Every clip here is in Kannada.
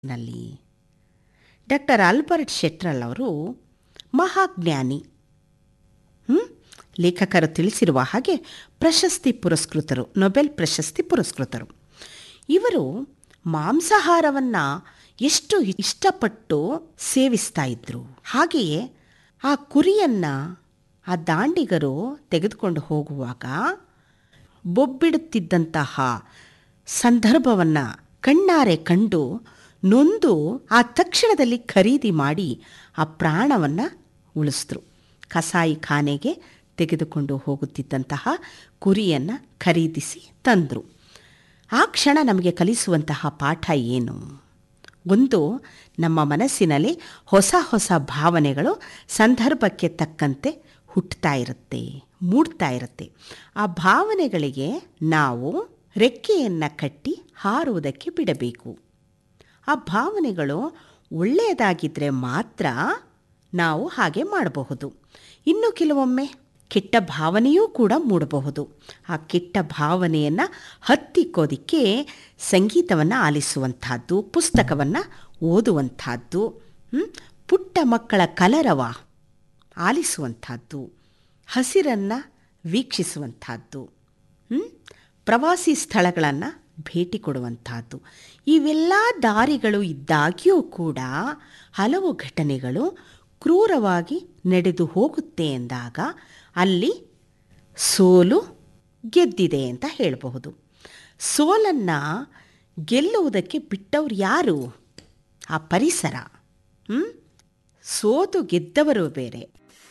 ನಲ್ಲಿ ಡಾಕ್ಟರ್ ಆಲ್ಬರ್ಟ್ ಶೆಟ್ರಲ್ ಅವರು ಮಹಾಜ್ಞಾನಿ ಹ್ಮ್? ಲೇಖಕರು ತಿಳಿಸಿರುವ ಹಾಗೆ ಪ್ರಶಸ್ತಿ ಪುರಸ್ಕೃತರು ನೊಬೆಲ್ ಪ್ರಶಸ್ತಿ ಪುರಸ್ಕೃತರು ಇವರು ಮಾಂಸಾಹಾರವನ್ನು ಎಷ್ಟು ಇಷ್ಟಪಟ್ಟು ಸೇವಿಸ್ತಾ ಇದ್ರು ಹಾಗೆಯೇ ಆ ಕುರಿಯನ್ನು ಆ ದಾಂಡಿಗರು ತೆಗೆದುಕೊಂಡು ಹೋಗುವಾಗ ಬೊಬ್ಬಿಡುತ್ತಿದ್ದಂತಹ ಸಂದರ್ಭವನ್ನು ಕಣ್ಣಾರೆ ಕಂಡು ನೊಂದು ಆ ತಕ್ಷಣದಲ್ಲಿ ಖರೀದಿ ಮಾಡಿ ಆ ಪ್ರಾಣವನ್ನು ಉಳಿಸಿದ್ರು ಕಸಾಯಿ ಖಾನೆಗೆ ತೆಗೆದುಕೊಂಡು ಹೋಗುತ್ತಿದ್ದಂತಹ ಕುರಿಯನ್ನು ಖರೀದಿಸಿ ತಂದರು ಆ ಕ್ಷಣ ನಮಗೆ ಕಲಿಸುವಂತಹ ಪಾಠ ಏನು ಒಂದು ನಮ್ಮ ಮನಸ್ಸಿನಲ್ಲಿ ಹೊಸ ಹೊಸ ಭಾವನೆಗಳು ಸಂದರ್ಭಕ್ಕೆ ತಕ್ಕಂತೆ ಹುಟ್ಟುತ್ತಾ ಇರುತ್ತೆ ಮೂಡ್ತಾ ಇರುತ್ತೆ ಆ ಭಾವನೆಗಳಿಗೆ ನಾವು ರೆಕ್ಕೆಯನ್ನು ಕಟ್ಟಿ ಹಾರುವುದಕ್ಕೆ ಬಿಡಬೇಕು ಆ ಭಾವನೆಗಳು ಒಳ್ಳೆಯದಾಗಿದ್ದರೆ ಮಾತ್ರ ನಾವು ಹಾಗೆ ಮಾಡಬಹುದು ಇನ್ನು ಕೆಲವೊಮ್ಮೆ ಕೆಟ್ಟ ಭಾವನೆಯೂ ಕೂಡ ಮೂಡಬಹುದು ಆ ಕೆಟ್ಟ ಭಾವನೆಯನ್ನು ಹತ್ತಿಕ್ಕೋದಿಕ್ಕೆ ಸಂಗೀತವನ್ನು ಆಲಿಸುವಂಥದ್ದು ಪುಸ್ತಕವನ್ನು ಓದುವಂಥದ್ದು ಹ್ಮ್? ಪುಟ್ಟ ಮಕ್ಕಳ ಕಲರವ ಆಲಿಸುವಂಥದ್ದು ಹಸಿರನ್ನು ವೀಕ್ಷಿಸುವಂಥದ್ದು ಹ್ಮ್? ಪ್ರವಾಸಿ ಸ್ಥಳಗಳನ್ನು ಭೇಟಿ ಕೊಡುವಂಥದ್ದು ಇವೆಲ್ಲ ದಾರಿಗಳು ಇದ್ದಾಗ್ಯೂ ಕೂಡ ಹಲವು ಘಟನೆಗಳು ಕ್ರೂರವಾಗಿ ನಡೆದು ಹೋಗುತ್ತೆ ಎಂದಾಗ ಅಲ್ಲಿ ಸೋಲು ಗೆದ್ದಿದೆ ಅಂತ ಹೇಳಬಹುದು ಸೋಲನ್ನು ಗೆಲ್ಲುವುದಕ್ಕೆ ಬಿಟ್ಟವ್ರು ಯಾರು ಆ ಪರಿಸರ ಹ್ಮ್? ಸೋತು ಗೆದ್ದವರು ಬೇರೆ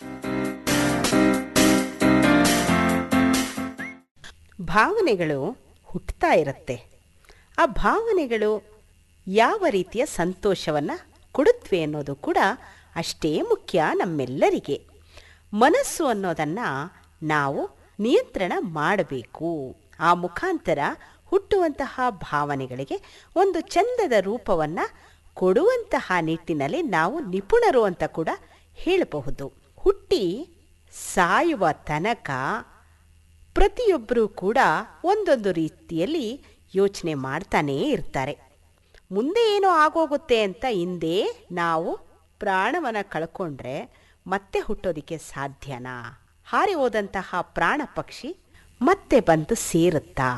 ಭಾವನೆಗಳು ಹುಟ್ಟುತ್ತಾ ಇರುತ್ತೆ ಆ ಭಾವನೆಗಳು ಯಾವ ರೀತಿಯ ಸಂತೋಷವನ್ನು ಕೊಡುತ್ತವೆ ಅನ್ನೋದು ಕೂಡ ಅಷ್ಟೇ ಮುಖ್ಯ ನಮ್ಮೆಲ್ಲರಿಗೆ ಮನಸ್ಸು ಅನ್ನೋದನ್ನು ನಾವು ನಿಯಂತ್ರಣ ಮಾಡಬೇಕು ಆ ಮುಖಾಂತರ ಹುಟ್ಟುವಂತಹ ಭಾವನೆಗಳಿಗೆ ಒಂದು ಚಂದದ ರೂಪವನ್ನು ಕೊಡುವಂತಹ ನಿಟ್ಟಿನಲ್ಲಿ ನಾವು ನಿಪುಣರು ಅಂತ ಕೂಡ ಹೇಳಬಹುದು ಹುಟ್ಟಿ ಸಾಯುವ ತನಕ ಪ್ರತಿಯೊಬ್ಬರೂ ಕೂಡ ಒಂದೊಂದು ರೀತಿಯಲ್ಲಿ ಯೋಚನೆ ಮಾಡ್ತಾನೇ ಇರ್ತಾರೆ ಮುಂದೆ ಏನೋ ಆಗೋಗುತ್ತೆ ಅಂತ ಹಿಂದೆ ನಾವು ಪ್ರಾಣವನ್ನು ಕಳ್ಕೊಂಡ್ರೆ ಮತ್ತೆ ಹುಟ್ಟೋದಿಕ್ಕೆ ಸಾಧ್ಯನಾ ಹಾರಿ ಹೋದಂತಹ ಪ್ರಾಣ ಪಕ್ಷಿ ಮತ್ತೆ ಬಂದು ಸೇರುತ್ತಾ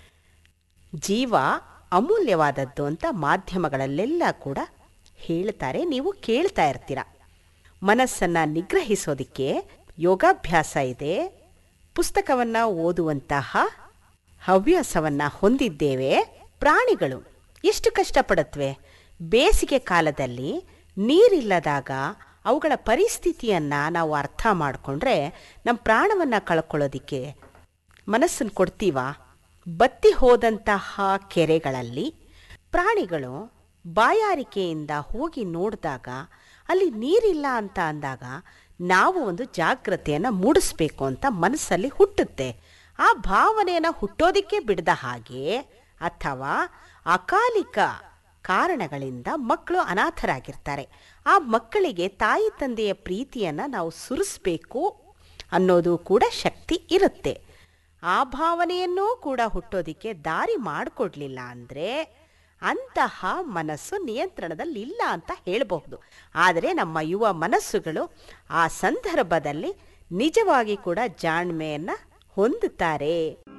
ಜೀವ ಅಮೂಲ್ಯವಾದದ್ದು ಅಂತ ಮಾಧ್ಯಮಗಳಲ್ಲೆಲ್ಲ ಕೂಡ ಹೇಳ್ತಾರೆ ನೀವು ಕೇಳ್ತಾ ಇರ್ತೀರ ಮನಸ್ಸನ್ನು ನಿಗ್ರಹಿಸೋದಕ್ಕೆ ಯೋಗಾಭ್ಯಾಸ ಇದೆ ಪುಸ್ತಕವನ್ನು ಓದುವಂತಹ ಹವ್ಯಾಸವನ್ನು ಹೊಂದಿದ್ದೇವೆ ಪ್ರಾಣಿಗಳು ಎಷ್ಟು ಕಷ್ಟಪಡುತ್ತವೆ ಬೇಸಿಗೆ ಕಾಲದಲ್ಲಿ ನೀರಿಲ್ಲದಾಗ ಅವುಗಳ ಪರಿಸ್ಥಿತಿಯನ್ನು ನಾವು ಅರ್ಥ ಮಾಡಿಕೊಂಡ್ರೆ ನಮ್ಮ ಪ್ರಾಣವನ್ನು ಕಳ್ಕೊಳ್ಳೋದಿಕ್ಕೆ ಮನಸ್ಸನ್ನು ಕೊಡ್ತೀವಾ ಬತ್ತಿ ಹೋದಂತಹ ಕೆರೆಗಳಲ್ಲಿ ಪ್ರಾಣಿಗಳು ಬಾಯಾರಿಕೆಯಿಂದ ಹೋಗಿ ನೋಡಿದಾಗ ಅಲ್ಲಿ ನೀರಿಲ್ಲ ಅಂತ ಅಂದಾಗ ನಾವು ಒಂದು ಜಾಗ್ರತೆಯನ್ನು ಮೂಡಿಸ್ಬೇಕು ಅಂತ ಮನಸ್ಸಲ್ಲಿ ಹುಟ್ಟುತ್ತೆ ಆ ಭಾವನೆಯನ್ನು ಹುಟ್ಟೋದಿಕ್ಕೆ ಬಿಡದ ಹಾಗೆ ಅಥವಾ ಅಕಾಲಿಕ ಕಾರಣಗಳಿಂದ ಮಕ್ಕಳು ಅನಾಥರಾಗಿರ್ತಾರೆ ಆ ಮಕ್ಕಳಿಗೆ ತಾಯಿ ತಂದೆಯ ಪ್ರೀತಿಯನ್ನು ನಾವು ಸುರಿಸ್ಬೇಕು ಅನ್ನೋದು ಕೂಡ ಶಕ್ತಿ ಇರುತ್ತೆ ಆ ಭಾವನೆಯನ್ನೂ ಕೂಡ ಹುಟ್ಟೋದಿಕ್ಕೆ ದಾರಿ ಮಾಡಿಕೊಡ್ಲಿಲ್ಲ ಅಂದರೆ ಅಂತಹ ಮನಸ್ಸು ನಿಯಂತ್ರಣದಲ್ಲಿಲ್ಲ ಅಂತ ಹೇಳಬಹುದು ಆದರೆ ನಮ್ಮ ಯುವ ಮನಸ್ಸುಗಳು ಆ ಸಂದರ್ಭದಲ್ಲಿ ನಿಜವಾಗಿ ಕೂಡ ಜಾಣ್ಮೆಯನ್ನು ಹೊಂದುತ್ತಾರೆ